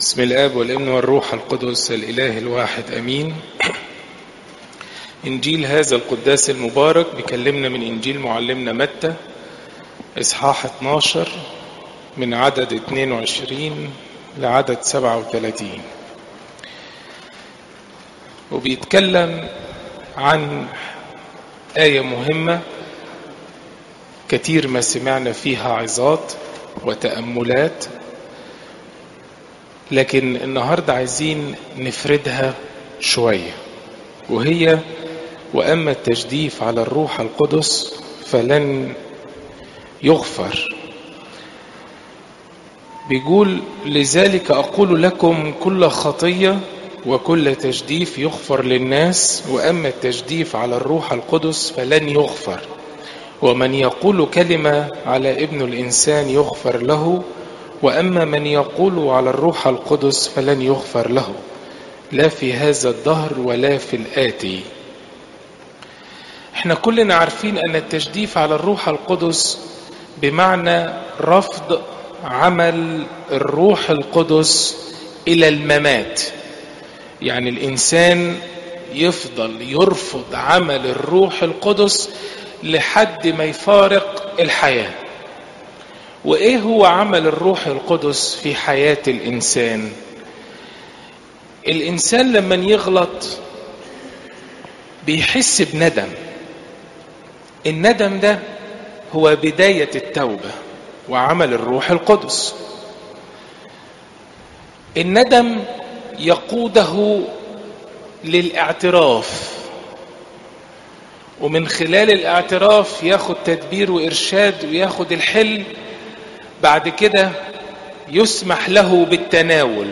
بسم الاب والابن والروح القدس الاله الواحد امين انجيل هذا القداس المبارك بيكلمنا من انجيل معلمنا متى اصحاح 12 من عدد 22 لعدد 37 وبيتكلم عن آية مهمة كتير ما سمعنا فيها عظات وتأملات لكن النهاردة عايزين نفردها شوية وهي وأما التجديف على الروح القدس فلن يغفر بيقول لذلك أقول لكم كل خطية وكل تجديف يغفر للناس وأما التجديف على الروح القدس فلن يغفر ومن يقول كلمة على ابن الإنسان يغفر له وأما من يقول على الروح القدس فلن يغفر له لا في هذا الدهر ولا في الآتي احنا كلنا عارفين أن التجديف على الروح القدس بمعنى رفض عمل الروح القدس إلى الممات يعني الإنسان يفضل يرفض عمل الروح القدس لحد ما يفارق الحياه وايه هو عمل الروح القدس في حياه الانسان الانسان لما يغلط بيحس بندم الندم ده هو بدايه التوبه وعمل الروح القدس الندم يقوده للاعتراف ومن خلال الاعتراف ياخد تدبير وارشاد وياخد الحل بعد كده يسمح له بالتناول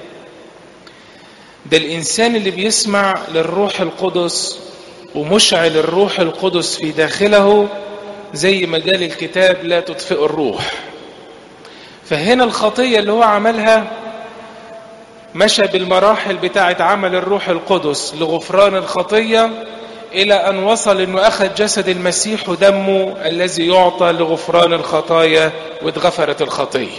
ده الانسان اللي بيسمع للروح القدس ومشعل الروح القدس في داخله زي ما قال الكتاب لا تطفئ الروح فهنا الخطيه اللي هو عملها مشى بالمراحل بتاعه عمل الروح القدس لغفران الخطيه الى ان وصل انه اخذ جسد المسيح ودمه الذي يعطى لغفران الخطايا واتغفرت الخطيه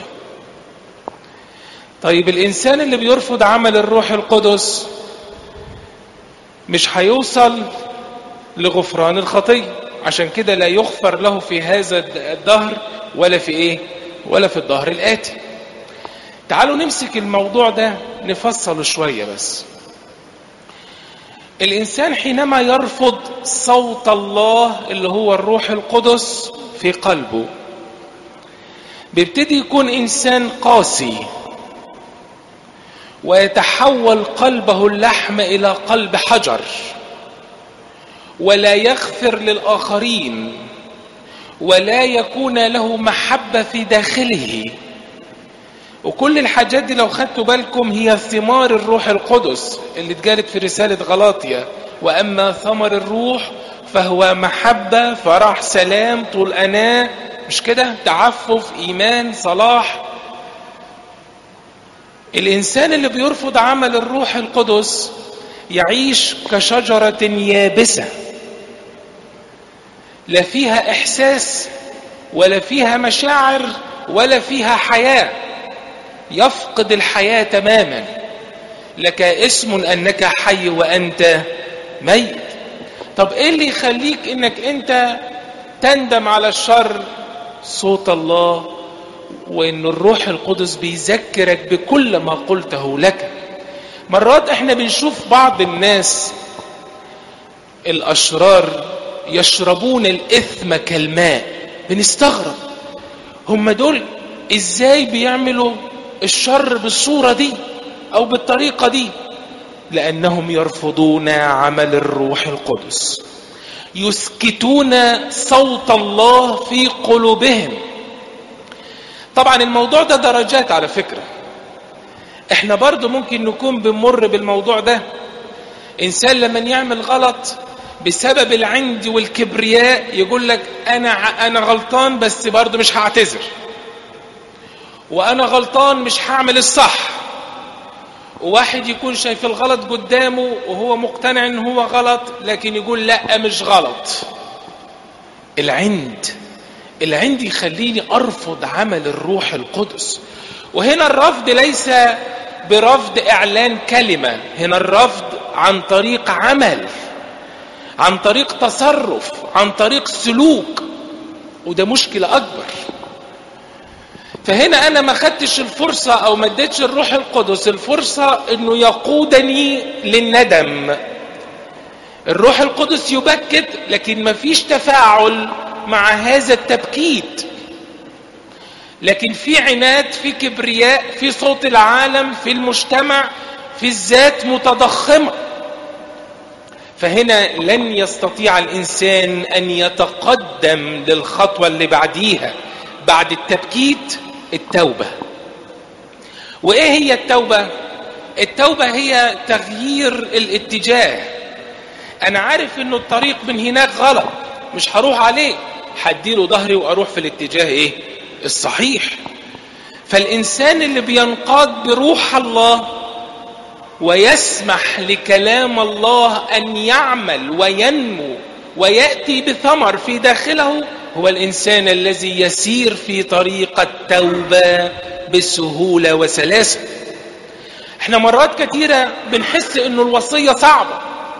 طيب الانسان اللي بيرفض عمل الروح القدس مش هيوصل لغفران الخطيه عشان كده لا يغفر له في هذا الدهر ولا في ايه ولا في الدهر الاتي تعالوا نمسك الموضوع ده نفصله شويه بس الانسان حينما يرفض صوت الله اللي هو الروح القدس في قلبه بيبتدي يكون انسان قاسي ويتحول قلبه اللحم الى قلب حجر ولا يغفر للاخرين ولا يكون له محبه في داخله وكل الحاجات دي لو خدتوا بالكم هي ثمار الروح القدس اللي اتقالت في رسالة غلاطيا وأما ثمر الروح فهو محبة فرح سلام طول أناة مش كده تعفف إيمان صلاح الإنسان اللي بيرفض عمل الروح القدس يعيش كشجرة يابسة لا فيها إحساس ولا فيها مشاعر ولا فيها حياه يفقد الحياة تماما لك اسم أنك حي وأنت ميت طب إيه اللي يخليك إنك أنت تندم على الشر صوت الله وإن الروح القدس بيذكرك بكل ما قلته لك مرات احنا بنشوف بعض الناس الأشرار يشربون الإثم كالماء بنستغرب هم دول ازاي بيعملوا الشر بالصورة دي أو بالطريقة دي لأنهم يرفضون عمل الروح القدس يسكتون صوت الله في قلوبهم طبعا الموضوع ده درجات على فكرة احنا برضو ممكن نكون بنمر بالموضوع ده انسان لما يعمل غلط بسبب العند والكبرياء يقول لك انا انا غلطان بس برضو مش هعتذر وانا غلطان مش هعمل الصح وواحد يكون شايف الغلط قدامه وهو مقتنع ان هو غلط لكن يقول لا مش غلط العند العند يخليني ارفض عمل الروح القدس وهنا الرفض ليس برفض اعلان كلمه هنا الرفض عن طريق عمل عن طريق تصرف عن طريق سلوك وده مشكله اكبر فهنا انا ما خدتش الفرصه او ما اديتش الروح القدس الفرصه انه يقودني للندم الروح القدس يبكت لكن ما فيش تفاعل مع هذا التبكيت لكن في عناد في كبرياء في صوت العالم في المجتمع في الذات متضخمه فهنا لن يستطيع الانسان ان يتقدم للخطوه اللي بعديها بعد التبكيت التوبه وايه هي التوبه التوبه هي تغيير الاتجاه انا عارف انه الطريق من هناك غلط مش هروح عليه هديله ظهري واروح في الاتجاه ايه الصحيح فالانسان اللي بينقاد بروح الله ويسمح لكلام الله ان يعمل وينمو وياتي بثمر في داخله هو الانسان الذي يسير في طريق التوبه بسهوله وسلاسه احنا مرات كثيره بنحس انه الوصيه صعبه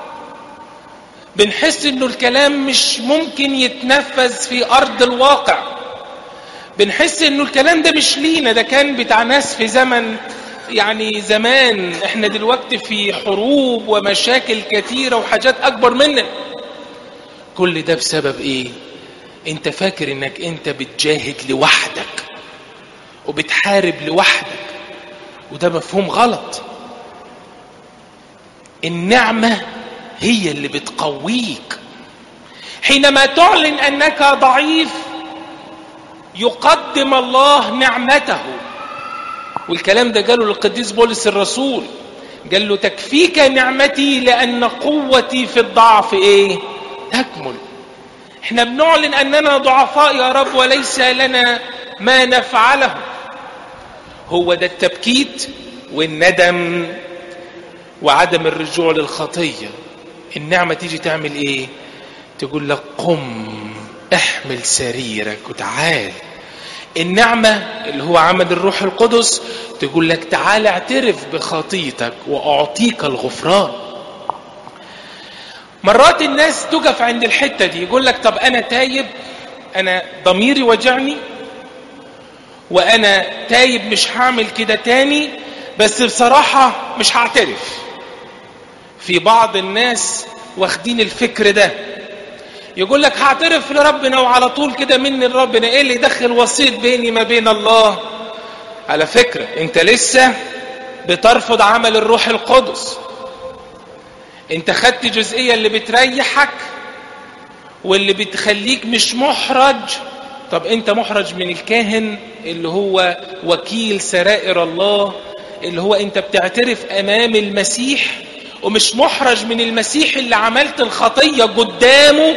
بنحس انه الكلام مش ممكن يتنفذ في ارض الواقع بنحس انه الكلام ده مش لينا ده كان بتاع ناس في زمن يعني زمان احنا دلوقتي في حروب ومشاكل كثيرة وحاجات اكبر مننا كل ده بسبب ايه انت فاكر انك انت بتجاهد لوحدك وبتحارب لوحدك وده مفهوم غلط النعمة هي اللي بتقويك حينما تعلن انك ضعيف يقدم الله نعمته والكلام ده قاله للقديس بولس الرسول قال له تكفيك نعمتي لان قوتي في الضعف ايه تكمل احنا بنعلن اننا ضعفاء يا رب وليس لنا ما نفعله هو ده التبكيت والندم وعدم الرجوع للخطيه النعمه تيجي تعمل ايه تقول لك قم احمل سريرك وتعال النعمة اللي هو عمل الروح القدس تقول لك تعال اعترف بخطيتك وأعطيك الغفران مرات الناس تقف عند الحتة دي يقول لك طب أنا تايب أنا ضميري وجعني وأنا تايب مش هعمل كده تاني بس بصراحة مش هعترف في بعض الناس واخدين الفكر ده يقول لك هعترف لربنا وعلى طول كده مني لربنا ايه اللي يدخل وسيط بيني ما بين الله على فكرة انت لسه بترفض عمل الروح القدس انت خدت جزئية اللي بتريحك واللي بتخليك مش محرج طب انت محرج من الكاهن اللي هو وكيل سرائر الله اللي هو انت بتعترف امام المسيح ومش محرج من المسيح اللي عملت الخطية قدامه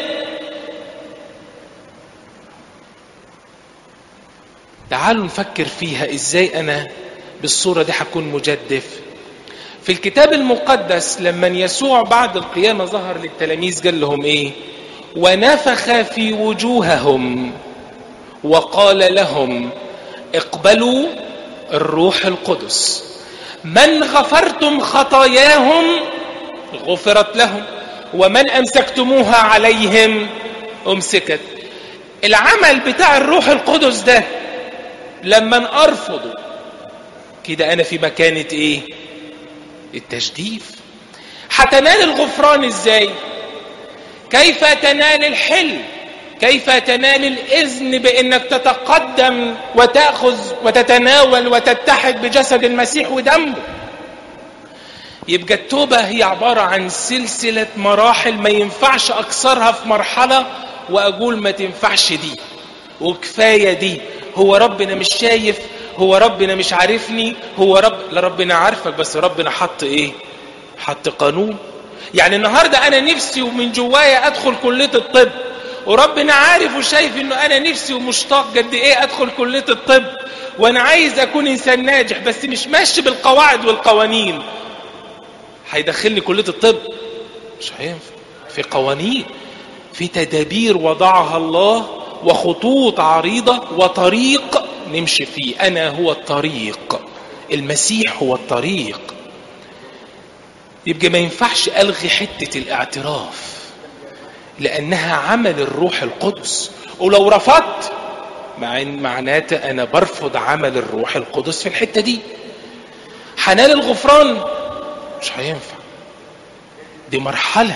تعالوا نفكر فيها ازاي انا بالصورة دي هكون مجدف في الكتاب المقدس لما يسوع بعد القيامة ظهر للتلاميذ قال لهم ايه ونفخ في وجوههم وقال لهم اقبلوا الروح القدس من غفرتم خطاياهم غفرت لهم ومن امسكتموها عليهم امسكت العمل بتاع الروح القدس ده لما ارفضه كده انا في مكانة ايه التجديف هتنال الغفران ازاي كيف تنال الحلم كيف تنال الاذن بانك تتقدم وتاخذ وتتناول وتتحد بجسد المسيح ودمه يبقى التوبه هي عباره عن سلسله مراحل ما ينفعش اكسرها في مرحله واقول ما تنفعش دي وكفايه دي هو ربنا مش شايف هو ربنا مش عارفني هو رب لا ربنا عارفك بس ربنا حط ايه حط قانون يعني النهارده انا نفسي ومن جوايا ادخل كليه الطب وربنا عارف وشايف انه انا نفسي ومشتاق قد ايه ادخل كليه الطب وانا عايز اكون انسان ناجح بس مش ماشي بالقواعد والقوانين هيدخلني كليه الطب مش هينفع في قوانين في تدابير وضعها الله وخطوط عريضه وطريق نمشي فيه انا هو الطريق المسيح هو الطريق يبقى ما ينفعش ألغي حتة الاعتراف لأنها عمل الروح القدس ولو رفضت مع إن معناته أنا برفض عمل الروح القدس في الحتة دي حنان الغفران مش هينفع دي مرحلة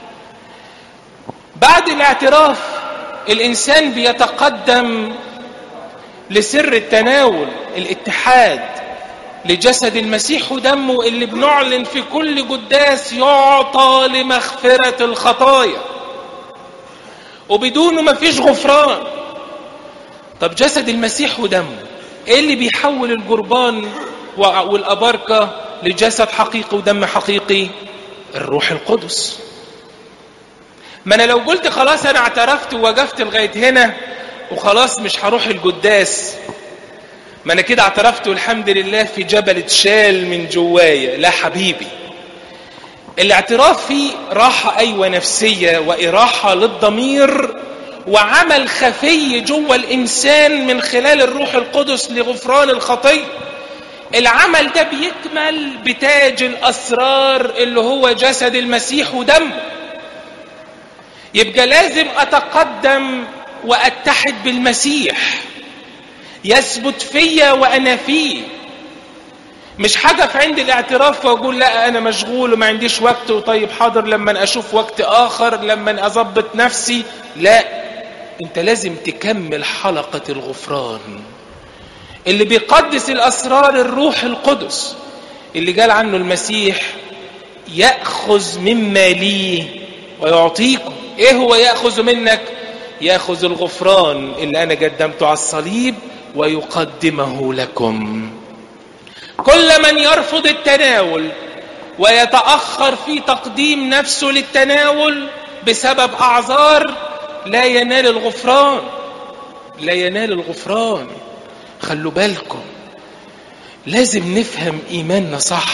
بعد الاعتراف الإنسان بيتقدم لسر التناول الاتحاد لجسد المسيح ودمه اللي بنعلن في كل قداس يعطى لمغفرة الخطايا وبدونه مفيش غفران طب جسد المسيح ودمه ايه اللي بيحول الجربان والأباركة لجسد حقيقي ودم حقيقي الروح القدس ما انا لو قلت خلاص انا اعترفت ووقفت لغايه هنا وخلاص مش هروح القداس ما انا كده اعترفت والحمد لله في جبل اتشال من جوايا لا حبيبي الاعتراف فيه راحة أيوة نفسية وإراحة للضمير وعمل خفي جوه الإنسان من خلال الروح القدس لغفران الخطية العمل ده بيكمل بتاج الأسرار اللي هو جسد المسيح ودمه يبقى لازم أتقدم وأتحد بالمسيح يثبت فيا وأنا فيه مش حاجة في عند الاعتراف واقول لا انا مشغول وما عنديش وقت وطيب حاضر لما اشوف وقت اخر لما اظبط نفسي لا انت لازم تكمل حلقة الغفران اللي بيقدس الاسرار الروح القدس اللي قال عنه المسيح يأخذ مما لي ويعطيكم ايه هو يأخذ منك يأخذ الغفران اللي انا قدمته على الصليب ويقدمه لكم كل من يرفض التناول ويتأخر في تقديم نفسه للتناول بسبب أعذار لا ينال الغفران لا ينال الغفران خلوا بالكم لازم نفهم إيماننا صح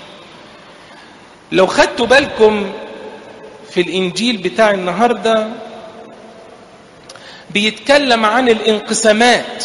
لو خدتوا بالكم في الإنجيل بتاع النهاردة بيتكلم عن الانقسامات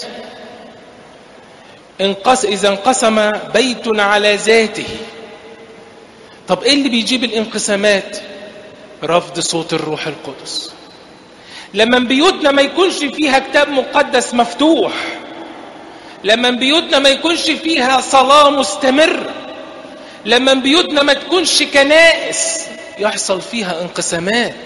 انقس إذا انقسم بيت على ذاته طب إيه اللي بيجيب الانقسامات رفض صوت الروح القدس لما بيوتنا ما يكونش فيها كتاب مقدس مفتوح لما بيوتنا ما يكونش فيها صلاة مستمرة لما بيوتنا ما تكونش كنائس يحصل فيها انقسامات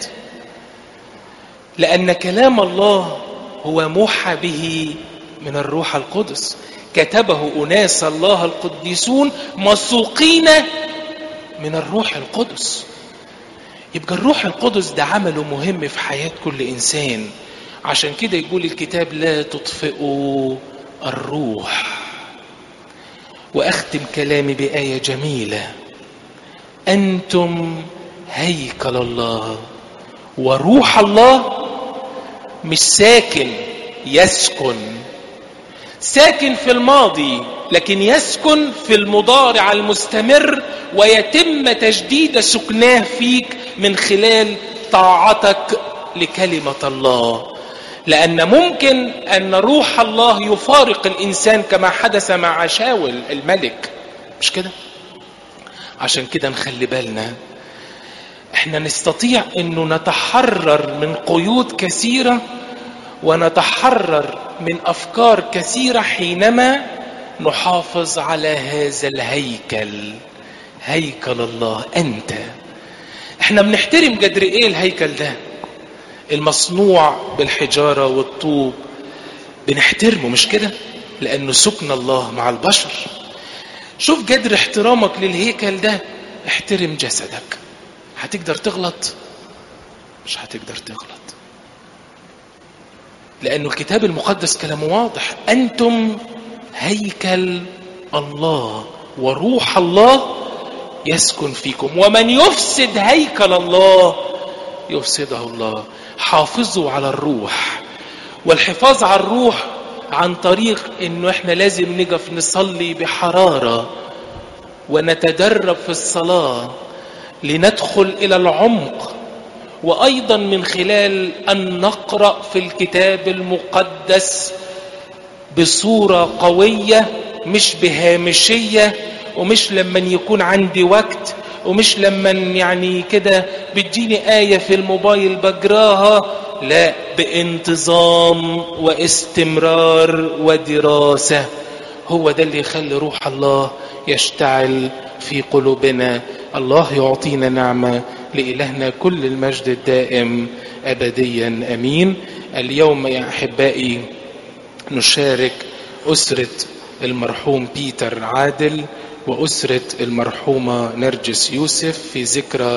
لأن كلام الله هو موحى به من الروح القدس كتبه أناس الله القديسون مسوقين من الروح القدس يبقى الروح القدس ده عمله مهم في حياة كل إنسان عشان كده يقول الكتاب لا تطفئوا الروح وأختم كلامي بآية جميلة أنتم هيكل الله وروح الله مش ساكن يسكن ساكن في الماضي لكن يسكن في المضارع المستمر ويتم تجديد سكناه فيك من خلال طاعتك لكلمة الله لأن ممكن أن روح الله يفارق الإنسان كما حدث مع شاول الملك مش كده عشان كده نخلي بالنا احنا نستطيع انه نتحرر من قيود كثيرة ونتحرر من افكار كثيرة حينما نحافظ على هذا الهيكل هيكل الله انت احنا بنحترم قدر ايه الهيكل ده المصنوع بالحجارة والطوب بنحترمه مش كده لانه سكن الله مع البشر شوف قدر احترامك للهيكل ده احترم جسدك هتقدر تغلط مش هتقدر تغلط لأنه الكتاب المقدس كلامه واضح أنتم هيكل الله وروح الله يسكن فيكم ومن يفسد هيكل الله يفسده الله حافظوا على الروح والحفاظ على الروح عن طريق انه احنا لازم نقف نصلي بحرارة ونتدرب في الصلاة لندخل الى العمق وايضا من خلال ان نقرا في الكتاب المقدس بصوره قويه مش بهامشية ومش لما يكون عندي وقت ومش لما يعني كده بتجيني آية في الموبايل بجراها لا بانتظام واستمرار ودراسة هو ده اللي يخلي روح الله يشتعل في قلوبنا الله يعطينا نعمة لإلهنا كل المجد الدائم أبديا أمين اليوم يا أحبائي نشارك أسرة المرحوم بيتر عادل وأسرة المرحومة نرجس يوسف في ذكرى